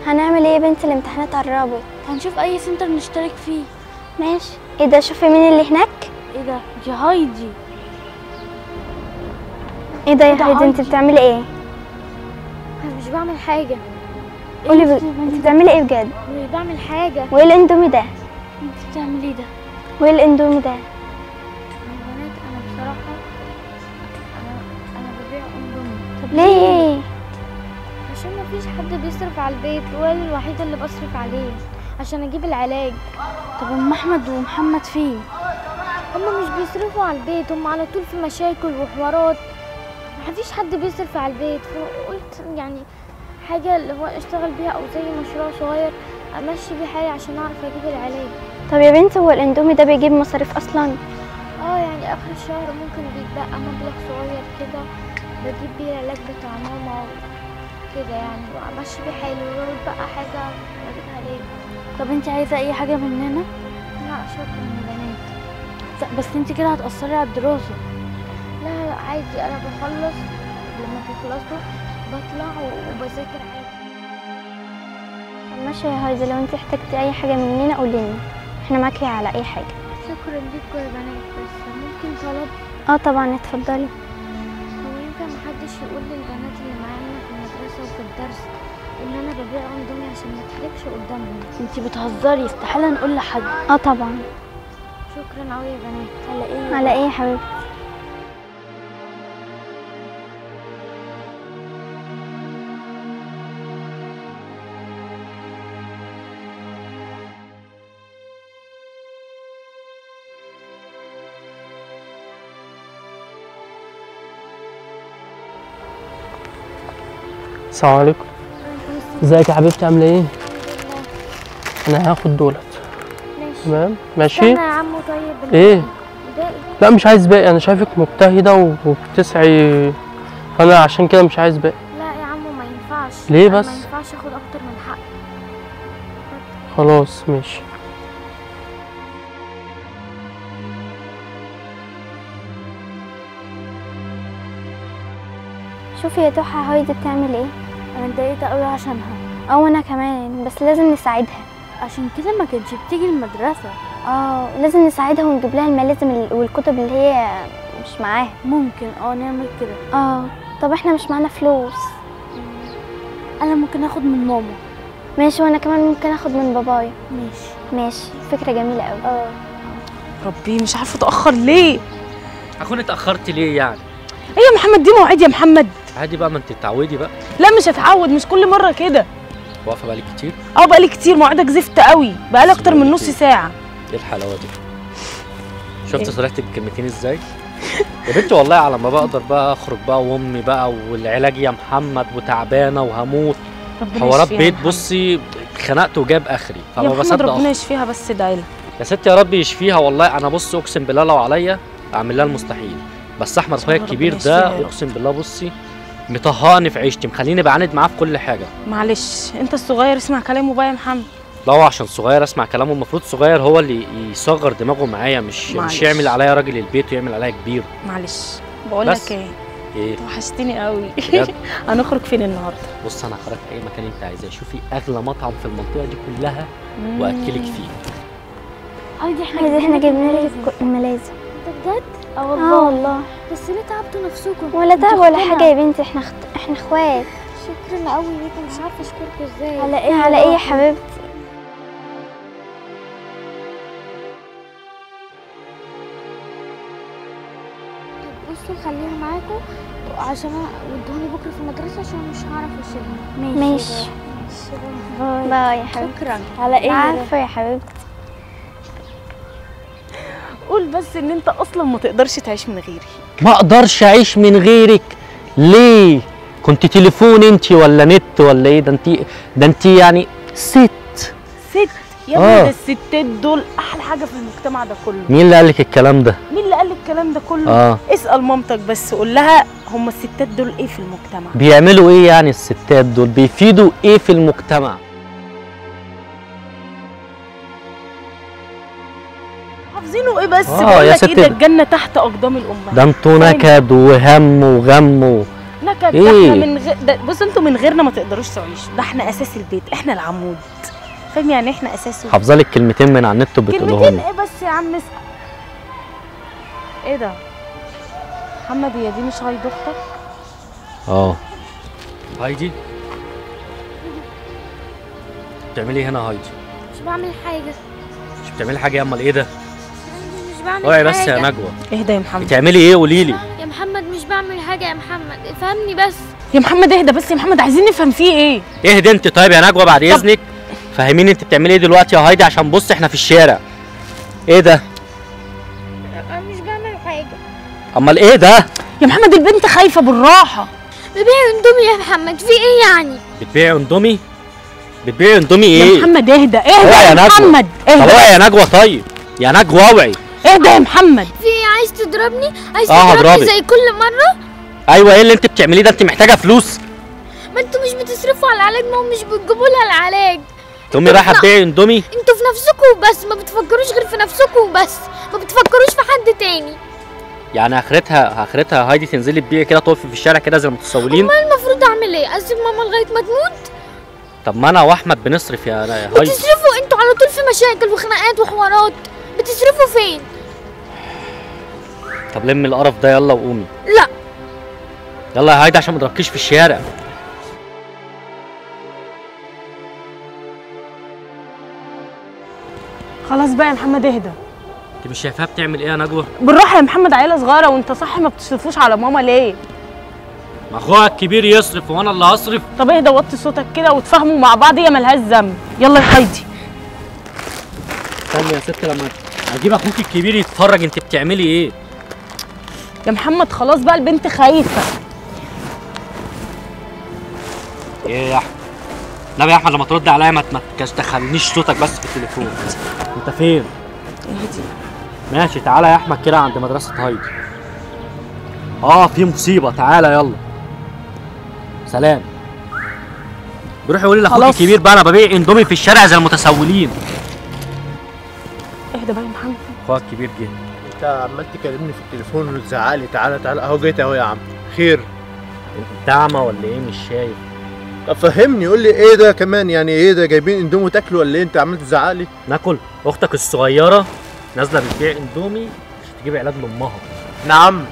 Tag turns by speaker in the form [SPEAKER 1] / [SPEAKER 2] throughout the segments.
[SPEAKER 1] هنعمل ايه يا بنتي الامتحانات قربت
[SPEAKER 2] هنشوف اي سنتر نشترك فيه
[SPEAKER 1] ماشي ايه ده شوفي مين اللي هناك
[SPEAKER 2] ايه ده دي هايدي
[SPEAKER 1] ايه ده يا
[SPEAKER 2] ده
[SPEAKER 1] هايدي انت
[SPEAKER 2] هايدي.
[SPEAKER 1] بتعملي ايه
[SPEAKER 2] انا مش بعمل حاجه
[SPEAKER 1] قولي
[SPEAKER 2] إيه
[SPEAKER 1] ب... انت بتعملي ايه بجد
[SPEAKER 2] مش بعمل حاجه
[SPEAKER 1] وايه الاندومي ده
[SPEAKER 2] انت بتعملي ايه ده
[SPEAKER 1] وايه الاندومي ده
[SPEAKER 2] يا بنات انا بصراحه انا انا ببيع اندومي طب
[SPEAKER 1] ليه
[SPEAKER 2] عشان مفيش حد بيصرف على البيت وانا الوحيده اللي بصرف عليه عشان اجيب العلاج طب ام احمد ومحمد فين هما مش بيصرفوا على البيت هما على طول في مشاكل وحوارات مفيش حد بيصرف على البيت فقلت يعني حاجه اللي هو اشتغل بيها او زي مشروع صغير امشي بيه حالي عشان اعرف اجيب العلاج
[SPEAKER 1] طب يا بنتي هو الاندومي ده بيجيب مصاريف اصلا
[SPEAKER 2] اه يعني اخر الشهر ممكن بيتبقى مبلغ صغير كده بجيب بيه العلاج بتاع ماما كده يعني وامشي بيه حالي ولو اتبقى حاجه بجيبها ليه طب انت عايزه اي حاجه مننا لا شكرا يا بنات بس انت كده هتاثري على الدراسه لا لا عادي انا بخلص لما بيخلصوا بطلع وبذاكر عادي
[SPEAKER 1] طب ماشي يا هايدي لو انت احتجتي اي حاجه مننا قولي لنا احنا معاكي على اي حاجه
[SPEAKER 2] شكرا ليكوا يا بنات بس ممكن طلب
[SPEAKER 1] اه طبعا اتفضلي
[SPEAKER 2] هو ينفع محدش يقول للبنات اللي معانا في المدرسة وفي الدرس إن أنا ببيع أندومي عشان ما تحرجش قدامهم انتي بتهزري استحالة نقول لحد
[SPEAKER 1] اه طبعا
[SPEAKER 2] شكرا أوي يا بنات على إيه؟
[SPEAKER 1] على ايه يا حبيبتي
[SPEAKER 3] السلام عليكم ازيك يا حبيبتي عامله ايه انا هاخد دولت
[SPEAKER 2] ماشي
[SPEAKER 3] تمام ماشي
[SPEAKER 2] استنى يا عمو طيب
[SPEAKER 3] ايه
[SPEAKER 2] باقي
[SPEAKER 3] لا مش عايز باقي انا شايفك مجتهده وبتسعي فانا عشان كده مش عايز باقي
[SPEAKER 2] لا يا عمو ما ينفعش
[SPEAKER 3] ليه
[SPEAKER 2] أنا
[SPEAKER 3] بس؟
[SPEAKER 2] ما ينفعش آخد أكتر من حقي
[SPEAKER 3] خلاص ماشي
[SPEAKER 1] شوفي يا توحة هايدي بتعمل ايه
[SPEAKER 2] أنا اتضايقت أوي عشانها
[SPEAKER 1] اه وانا كمان بس لازم نساعدها
[SPEAKER 2] عشان كده ما كانتش بتيجي المدرسة
[SPEAKER 1] اه لازم نساعدها ونجيب لها الملازم ال- والكتب اللي هي مش معاها
[SPEAKER 2] ممكن اه نعمل كده
[SPEAKER 1] اه طب احنا مش معانا فلوس
[SPEAKER 2] أنا ممكن آخد من ماما
[SPEAKER 1] ماشي وانا كمان ممكن اخد من بابايا
[SPEAKER 2] ماشي
[SPEAKER 1] ماشي فكرة جميلة قوي
[SPEAKER 2] اه
[SPEAKER 4] ربي مش عارفه اتاخر ليه
[SPEAKER 5] اكون اتاخرت ليه يعني
[SPEAKER 4] ايه يا محمد دي مواعيد يا محمد
[SPEAKER 5] عادي بقى ما انت تتعودي بقى
[SPEAKER 4] لا مش هتعود مش كل مره كده
[SPEAKER 5] واقفه بقالك كتير
[SPEAKER 4] اه بقالي كتير مواعيدك زفت قوي بقالي اكتر من نص ساعه
[SPEAKER 5] ايه الحلاوه دي شفت صرحت بالكلمتين ازاي يا بنتي والله على ما بقدر بقى اخرج بقى وامي بقى والعلاج يا محمد وتعبانه وهموت
[SPEAKER 4] ربنا
[SPEAKER 5] حوارات
[SPEAKER 4] يشفيها يا
[SPEAKER 5] بيت
[SPEAKER 4] محمد.
[SPEAKER 5] بصي اتخنقت وجاب اخري
[SPEAKER 4] يا
[SPEAKER 5] فما
[SPEAKER 4] محمد
[SPEAKER 5] بصدق
[SPEAKER 4] ربنا
[SPEAKER 5] أخرج.
[SPEAKER 4] يشفيها بس ادعي لها
[SPEAKER 5] يا ستي يا رب يشفيها والله انا بص اقسم بالله لو عليا اعمل لها المستحيل بس احمد اخويا
[SPEAKER 4] ربنا
[SPEAKER 5] الكبير
[SPEAKER 4] يشفيها
[SPEAKER 5] ده
[SPEAKER 4] يا رب.
[SPEAKER 5] اقسم بالله بصي مطهقني في عيشتي مخليني بعاند معاه في كل حاجه
[SPEAKER 4] معلش انت الصغير اسمع كلامه بقى يا محمد
[SPEAKER 5] لا هو عشان صغير اسمع كلامه المفروض صغير هو اللي يصغر دماغه معايا مش
[SPEAKER 4] معلش.
[SPEAKER 5] مش يعمل عليا راجل البيت ويعمل عليا كبير
[SPEAKER 4] معلش بقول
[SPEAKER 5] بس.
[SPEAKER 4] لك ايه
[SPEAKER 5] ايه
[SPEAKER 4] وحشتني قوي
[SPEAKER 5] بجد
[SPEAKER 4] هنخرج فين النهارده
[SPEAKER 5] بص انا هخرجك اي مكان انت عايزاه شوفي اغلى مطعم في المنطقه دي كلها واكلك فيه
[SPEAKER 2] هايدي احنا
[SPEAKER 1] هايدي احنا
[SPEAKER 2] جبنا
[SPEAKER 1] جبنا
[SPEAKER 2] لك
[SPEAKER 1] لك الملازم
[SPEAKER 2] انت بجد؟ اه
[SPEAKER 1] اه
[SPEAKER 2] والله
[SPEAKER 1] والله
[SPEAKER 2] بس ليه تعبتوا نفسكم؟
[SPEAKER 1] ولا
[SPEAKER 2] انتوا
[SPEAKER 1] تعب ولا
[SPEAKER 2] اختنا.
[SPEAKER 1] حاجة يا بنتي احنا خت... احنا اخوات
[SPEAKER 2] شكرا قوي ليكم مش عارفه اشكركم ازاي
[SPEAKER 1] على ايه على ايه يا حبيبتي
[SPEAKER 2] طب بصوا خليها معاكم عشان أنا- وادوني بكره في المدرسه عشان مش هعرف اشيلها
[SPEAKER 1] ماشي
[SPEAKER 2] باي
[SPEAKER 1] باي يا حبيبتي
[SPEAKER 2] شكرا على ايه
[SPEAKER 1] عارفة يا حبيبتي
[SPEAKER 4] قول بس ان انت اصلا ما تقدرش تعيش من غيري
[SPEAKER 5] ما اقدرش اعيش من غيرك ليه كنت تليفون انت ولا نت ولا ايه ده انت ده انت يعني ست
[SPEAKER 4] ست يا
[SPEAKER 5] آه.
[SPEAKER 4] ابني ده الستات دول احلى حاجه في المجتمع ده كله
[SPEAKER 5] مين اللي قالك الكلام ده
[SPEAKER 4] مين اللي قال لك الكلام ده كله
[SPEAKER 5] اه
[SPEAKER 4] اسال مامتك بس قول لها هم الستات دول ايه في المجتمع
[SPEAKER 5] بيعملوا ايه يعني الستات دول بيفيدوا ايه في المجتمع
[SPEAKER 4] حافظينه ايه بس
[SPEAKER 5] آه،
[SPEAKER 4] بقول
[SPEAKER 5] يا
[SPEAKER 4] لك
[SPEAKER 5] ست
[SPEAKER 4] ايه ده الجنه تحت اقدام الامهات
[SPEAKER 5] ده انتوا نكد وهم وغم و...
[SPEAKER 4] نكد ده
[SPEAKER 3] إيه؟
[SPEAKER 4] احنا من غير ده بص انتوا من غيرنا ما تقدروش تعيشوا ده احنا اساس البيت احنا العمود فاهم يعني احنا اساسه
[SPEAKER 5] حافظه لك كلمتين من على النت وبتقولهم
[SPEAKER 4] كلمتين
[SPEAKER 5] لي
[SPEAKER 4] ايه بس يا عم اسأل. ايه ده محمد هي دي مش هايد اختك
[SPEAKER 5] اه هايدي بتعملي إيه هنا يا هايدي
[SPEAKER 2] مش بعمل حاجة
[SPEAKER 5] مش بتعملي حاجه يا امال ايه ده
[SPEAKER 2] مش بعمل
[SPEAKER 5] اوعي
[SPEAKER 2] حاجة
[SPEAKER 5] بس يا نجوى
[SPEAKER 4] اهدى يا محمد
[SPEAKER 5] بتعملي ايه قولي لي
[SPEAKER 2] يا محمد مش بعمل حاجة يا محمد افهمني بس
[SPEAKER 4] يا محمد اهدى بس يا محمد عايزين نفهم فيه ايه
[SPEAKER 5] اهدي انت طيب يا نجوى بعد اذنك فهميني انت بتعملي ايه دلوقتي يا هايدي عشان بص احنا في الشارع ايه ده
[SPEAKER 2] انا مش بعمل حاجة
[SPEAKER 5] امال ايه ده
[SPEAKER 4] يا محمد البنت خايفه بالراحه
[SPEAKER 2] ببيع اندومي يا محمد في ايه يعني
[SPEAKER 5] بتبيعي اندومي بتبيعي اندومي
[SPEAKER 4] يا
[SPEAKER 5] ايه
[SPEAKER 4] محمد اهدى اهدى
[SPEAKER 5] اوعي يا
[SPEAKER 4] يا
[SPEAKER 5] نجوى.
[SPEAKER 4] محمد
[SPEAKER 5] طب
[SPEAKER 4] اهدى
[SPEAKER 5] اوعي يا نجوى طيب يا نجوى اوعي
[SPEAKER 4] اهدى يا محمد
[SPEAKER 2] في ايه عايز تضربني عايز
[SPEAKER 5] اه،
[SPEAKER 2] تضربني
[SPEAKER 5] هضربك.
[SPEAKER 2] زي كل مرة
[SPEAKER 5] ايوه ايه اللي انت بتعمليه ده انت محتاجه فلوس
[SPEAKER 2] ما انتوا مش بتصرفوا على العلاج ما هم مش بتجيبوا لها العلاج
[SPEAKER 5] تقومي رايحه تبيعي اندومي
[SPEAKER 2] انتوا في نفسكم بس ما بتفكروش غير في نفسكم بس ما بتفكروش في حد تاني
[SPEAKER 5] يعني اخرتها اخرتها هايدي تنزلي تبيعي كده تقفي في الشارع كده زي المتسولين
[SPEAKER 2] امال المفروض اعمل ايه اسيب ماما لغايه ما تموت
[SPEAKER 5] طب ما انا واحمد بنصرف يا يا هايدي
[SPEAKER 2] بتصرفوا انتوا على طول في مشاكل وخناقات وحوارات بتصرفوا فين
[SPEAKER 5] طب لمي القرف ده يلا وقومي
[SPEAKER 2] لا
[SPEAKER 5] يلا يا هايدي عشان ما تركيش في الشارع
[SPEAKER 4] خلاص بقى يا محمد اهدى
[SPEAKER 5] انت مش شايفاها بتعمل ايه يا نجوى
[SPEAKER 4] بالراحه يا محمد عيله صغيره وانت صح ما بتصرفوش على ماما ليه
[SPEAKER 5] ما اخوها الكبير يصرف وانا اللي هصرف
[SPEAKER 4] طب اهدى وطي صوتك كده وتفهموا مع بعض هي ملهاش ذنب يلا يا هايدي
[SPEAKER 5] استني يا ست لما اجيب اخوك الكبير يتفرج انت بتعملي ايه
[SPEAKER 4] يا محمد خلاص بقى البنت خايفه
[SPEAKER 5] ايه يا احمد نبي يا احمد لما ترد عليا ما ما تدخلنيش صوتك بس في التليفون انت فين
[SPEAKER 4] اهدي
[SPEAKER 5] ماشي تعالى يا احمد كده عند مدرسه هايدي اه في مصيبه تعالى يلا سلام بروح يقول لاخوك
[SPEAKER 4] خلاص.
[SPEAKER 5] الكبير بقى انا ببيع اندومي في الشارع زي المتسولين
[SPEAKER 4] اهدى بقى يا محمد
[SPEAKER 5] اخوها الكبير جه
[SPEAKER 6] انت عمال تكلمني في التليفون وتزعق لي تعالى تعالى اهو جيت اهو يا عم خير
[SPEAKER 5] انت اعمى ولا ايه مش شايف
[SPEAKER 6] طب فهمني قول لي ايه ده كمان يعني ايه ده جايبين اندومي تاكلوا ولا ايه انت عمال تزعق لي
[SPEAKER 5] ناكل اختك الصغيره نازله بتبيع اندومي عشان تجيب علاج لامها
[SPEAKER 6] نعم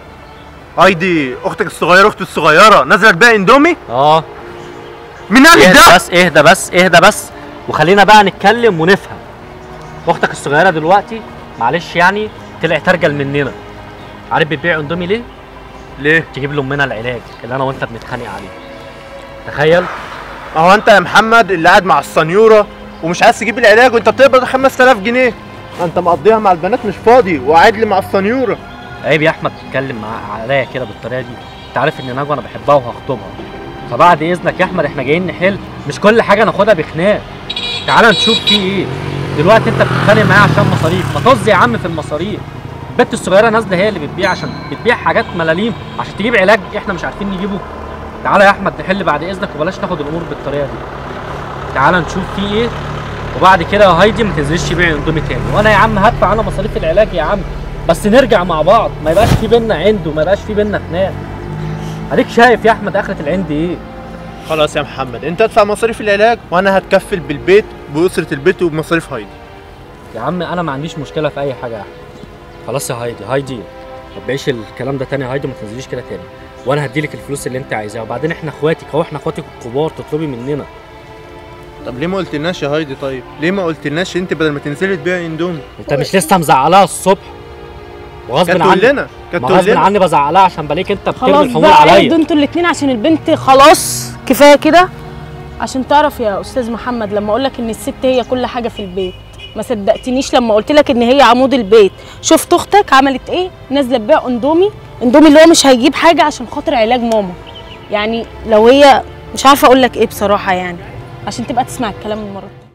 [SPEAKER 6] ايدي اختك الصغيره اختي الصغيره نازله تبيع اندومي
[SPEAKER 5] اه
[SPEAKER 6] مين قال لك
[SPEAKER 5] اهدى
[SPEAKER 6] ده
[SPEAKER 5] بس اهدى بس اهدى بس وخلينا بقى نتكلم ونفهم اختك الصغيره دلوقتي معلش يعني طلعت ارجل مننا عارف بتبيع اندومي ليه
[SPEAKER 6] ليه
[SPEAKER 5] تجيب لامنا العلاج اللي انا وانت بنتخانق عليه تخيل
[SPEAKER 6] اهو انت يا محمد اللي قاعد مع السنيوره ومش عايز تجيب العلاج وانت بتقبض 5000 جنيه انت مقضيها مع البنات مش فاضي وقاعد لي مع السنيوره
[SPEAKER 5] عيب يا احمد تتكلم مع عليا كده بالطريقه دي انت عارف ان نجوى انا بحبها وهخطبها فبعد اذنك يا احمد احنا جايين نحل مش كل حاجه ناخدها بخناق تعال نشوف في ايه دلوقتي انت بتتخانق معايا عشان مصاريف ما طز يا عم في المصاريف البت الصغيره نازله هي اللي بتبيع عشان بتبيع حاجات ملاليم عشان تجيب علاج احنا مش عارفين نجيبه تعالى يا احمد نحل بعد اذنك وبلاش ناخد الامور بالطريقه دي تعالى نشوف في ايه وبعد كده يا هايدي ما تنزلش تبيع اندومي تاني وانا يا عم هدفع انا مصاريف العلاج يا عم بس نرجع مع بعض ما يبقاش في بينا عند وما يبقاش في بينا خناق اديك شايف يا احمد اخره العند ايه
[SPEAKER 6] خلاص يا محمد انت ادفع مصاريف العلاج وانا هتكفل بالبيت باسره البيت وبمصاريف هايدي
[SPEAKER 5] يا عم انا ما عنديش مشكله في اي حاجه يا احمد خلاص يا هايدي هايدي ما تبيعيش الكلام ده تاني يا هايدي وما تنزليش كده تاني وانا هديلك الفلوس اللي انت عايزاها وبعدين احنا اخواتك اهو احنا اخواتك الكبار تطلبي مننا
[SPEAKER 6] طب ليه ما قلتلناش يا هايدي طيب ليه ما قلتلناش انت بدل ما تنزلي تبيعي اندومي
[SPEAKER 5] انت مش لسه مزعلاها الصبح وغصب
[SPEAKER 6] كانت تقول
[SPEAKER 5] عني
[SPEAKER 6] لنا كانت
[SPEAKER 5] ما
[SPEAKER 6] تقول
[SPEAKER 5] غصب
[SPEAKER 6] لنا
[SPEAKER 5] عني بزعلها عشان بلاقيك انت بترمي
[SPEAKER 4] خلاص
[SPEAKER 5] الحمول
[SPEAKER 4] بقى اهدوا
[SPEAKER 5] عليا
[SPEAKER 4] انتوا الاتنين عشان البنت خلاص كفايه كده عشان تعرف يا استاذ محمد لما اقول لك ان الست هي كل حاجه في البيت ما صدقتنيش لما قلت لك ان هي عمود البيت شفت اختك عملت ايه نازله تبيع اندومي اندومي اللي هو مش هيجيب حاجه عشان خاطر علاج ماما يعني لو هي مش عارفه اقول لك ايه بصراحه يعني عشان تبقى تسمع الكلام المره التانية.